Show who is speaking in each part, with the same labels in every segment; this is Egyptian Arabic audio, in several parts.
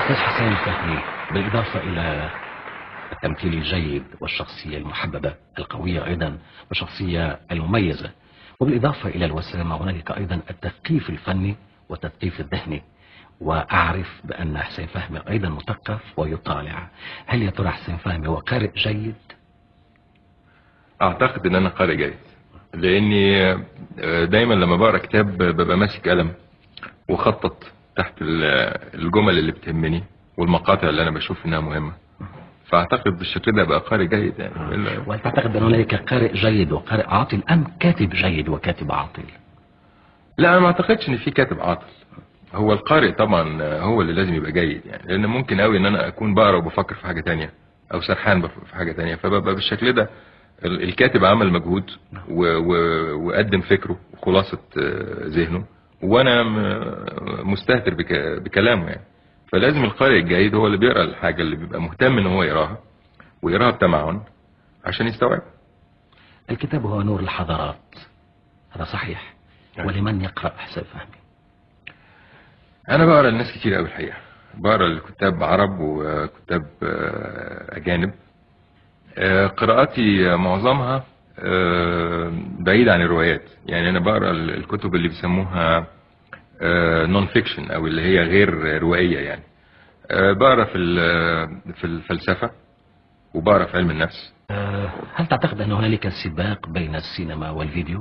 Speaker 1: أستاذ حسين فهمي بالإضافة إلى التمثيل الجيد والشخصية المحببة القوية أيضا والشخصية المميزة وبالإضافة إلى الوسامة هنالك أيضا التثقيف الفني والتثقيف الذهني وأعرف بأن حسين فهمي أيضا مثقف ويطالع هل يا ترى حسين فهمي هو قارئ جيد؟
Speaker 2: اعتقد ان انا قارئ جيد لاني دايما لما بقرا كتاب ببقى ماسك قلم وخطط تحت ال- الجمل اللي بتهمني والمقاطع اللي انا بشوف انها مهمه فاعتقد بالشكل ده بقى قارئ جيد يعني إلا-
Speaker 1: وهل تعتقد أن هنالك قارئ جيد وقارئ عاطل أم كاتب جيد وكاتب عاطل؟
Speaker 2: لا انا ما اعتقدش ان في كاتب عاطل هو القارئ طبعا هو اللي لازم يبقى جيد يعني لان ممكن قوي ان انا اكون بقرا وبفكر في حاجه تانية او سرحان بف- في حاجه تانية فببقى بالشكل ده ال- الكاتب عمل مجهود و... و... وقدم فكره وخلاصه آه، ذهنه وانا م- مستهتر بك... بكلامه يعني فلازم القارئ الجيد هو اللي بيقرا الحاجه اللي بيبقى مهتم ان هو يقراها ويقراها بتمعن عشان يستوعب
Speaker 1: الكتاب هو نور الحضارات هذا صحيح
Speaker 2: نعم.
Speaker 1: ولمن يقرأ حسين فهمي
Speaker 2: انا بقرا لناس كتير قوي الحقيقه بقرا لكتاب عرب وكتاب آه، اجانب آه، قراءاتي معظمها آه، بعيد عن الروايات يعني انا بقرا ال- الكتب اللي بيسموها نون فيكشن او اللي هي غير روائيه يعني آه، بقرا في ال- في الفلسفه وبقرا في علم النفس
Speaker 1: أه، هل تعتقد أن هنالك سباق بين السينما والفيديو؟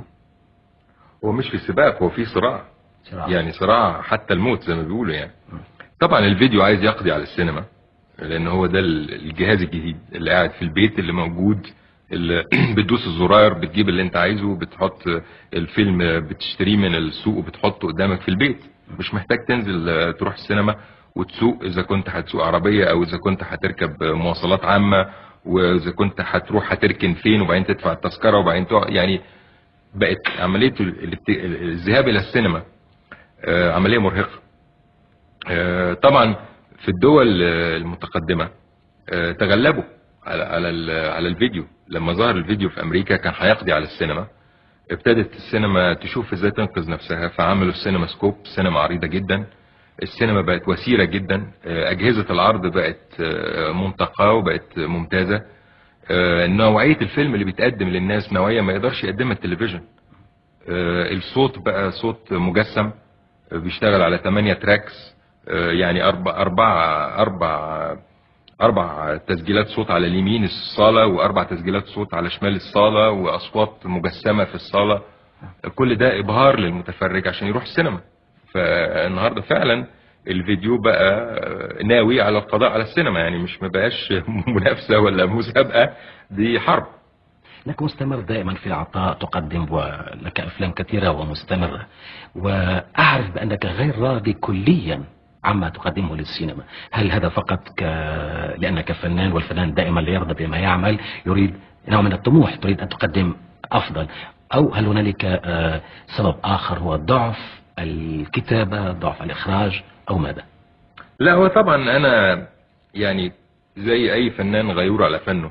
Speaker 2: هو مش في سباق هو في صراع
Speaker 1: صراع.
Speaker 2: يعني صراع حتى الموت زي ما بيقولوا يعني طبعا الفيديو عايز يقضي على السينما لان هو ده ال- الجهاز الجديد اللي قاعد في البيت اللي موجود اللي بتدوس الزرار بتجيب اللي انت عايزه بتحط الفيلم بتشتريه من السوق وبتحطه قدامك في البيت مش محتاج تنزل آه، تروح السينما وتسوق اذا كنت هتسوق عربيه او اذا كنت هتركب مواصلات عامه واذا كنت هتروح هتركن فين وبعدين تدفع التذكره وبعدين تقع يعني بقت عمليه ال- الابت- الذهاب الى السينما آه، عمليه مرهقه آه، طبعا في الدول آه، المتقدمه آه، تغلبوا على على ال- على الفيديو لما ظهر الفيديو في امريكا كان هيقضي على السينما ابتدت السينما تشوف ازاي تنقذ نفسها فعملوا السينما سكوب سينما عريضه جدا السينما بقت وسيله جدا آه، اجهزه العرض بقت آه، منتقاه وبقت ممتازه آه، نوعيه الفيلم اللي بيتقدم للناس نوعيه ما يقدرش يقدمها التلفزيون آه، الصوت بقى صوت مجسم آه، بيشتغل على 8 تراكس آه، يعني أربع أربع أربع أربع تسجيلات صوت على اليمين الصالة وأربع تسجيلات صوت على شمال الصالة وأصوات مجسمة في الصالة كل ده إبهار للمتفرج عشان يروح السينما فالنهاردة فعلا الفيديو بقى ناوي على القضاء على السينما يعني مش ما بقاش منافسة ولا مسابقة دي حرب
Speaker 1: لك مستمر دائما في العطاء تقدم ولك أفلام كثيرة ومستمرة وأعرف بأنك غير راضي كليا عما تقدمه للسينما هل هذا فقط ك... لأنك فنان والفنان دائما لا يرضى بما يعمل يريد نوع من الطموح تريد أن تقدم أفضل أو هل هنالك آه، سبب آخر هو ضعف الكتابة ضعف الإخراج أو ماذا
Speaker 2: لا هو طبعا انا يعني زي اي فنان غيور على فنه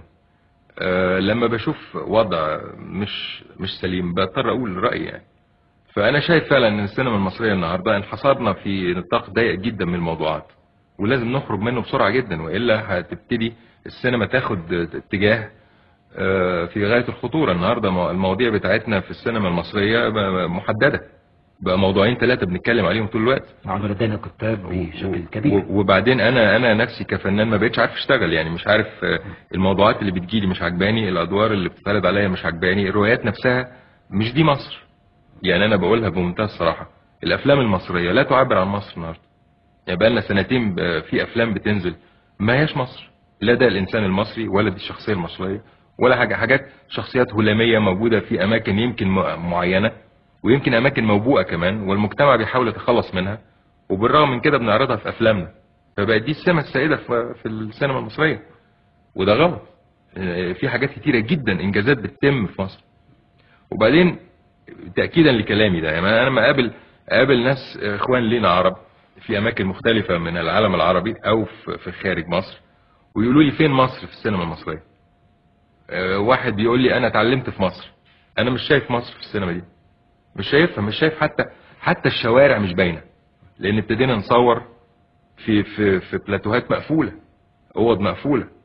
Speaker 2: أه لما بشوف وضع مش مش سليم بضطر اقول رايي يعني فانا شايف فعلا ان السينما المصريه النهارده انحصرنا في نطاق ضيق جدا من الموضوعات ولازم نخرج منه بسرعه جدا والا هتبتدي السينما تاخد اتجاه آه، في غايه الخطوره النهارده مو- المواضيع بتاعتنا في السينما المصريه ب- محدده بقى موضوعين ثلاثه بنتكلم عليهم طول الوقت
Speaker 1: نعم لدينا كتاب بشكل كبير
Speaker 2: و- وبعدين انا انا نفسي كفنان ما بقتش عارف اشتغل يعني مش عارف آه، الموضوعات اللي بتجيلي مش عجباني الادوار اللي بتتعرض عليا مش عجباني الروايات نفسها مش دي مصر يعني انا بقولها بمنتهى الصراحه الافلام المصريه لا تعبر عن مصر النهارده يعني بقى لنا سنتين ب- في افلام بتنزل ما هياش مصر لا ده الانسان المصري ولا دي الشخصيه المصريه ولا حاجه حاجات شخصيات هلاميه موجوده في اماكن يمكن م- معينه ويمكن اماكن موبوءه كمان والمجتمع بيحاول يتخلص منها وبالرغم من كده بنعرضها في افلامنا فبقت دي السمه السائده في في السينما المصريه وده غلط آه، في حاجات كتيره جدا انجازات بتتم في مصر وبعدين تاكيدا لكلامي ده يعني انا لما اقابل اقابل ناس اخوان لينا عرب في اماكن مختلفه من العالم العربي او في في خارج مصر ويقولوا لي فين مصر في السينما المصريه آه، واحد بيقول لي انا اتعلمت في مصر انا مش شايف مصر في السينما دي مش شايفها مش شايف حتى حتى الشوارع مش باينه لان ابتدينا نصور في في في بلاتوهات مقفوله اوض مقفوله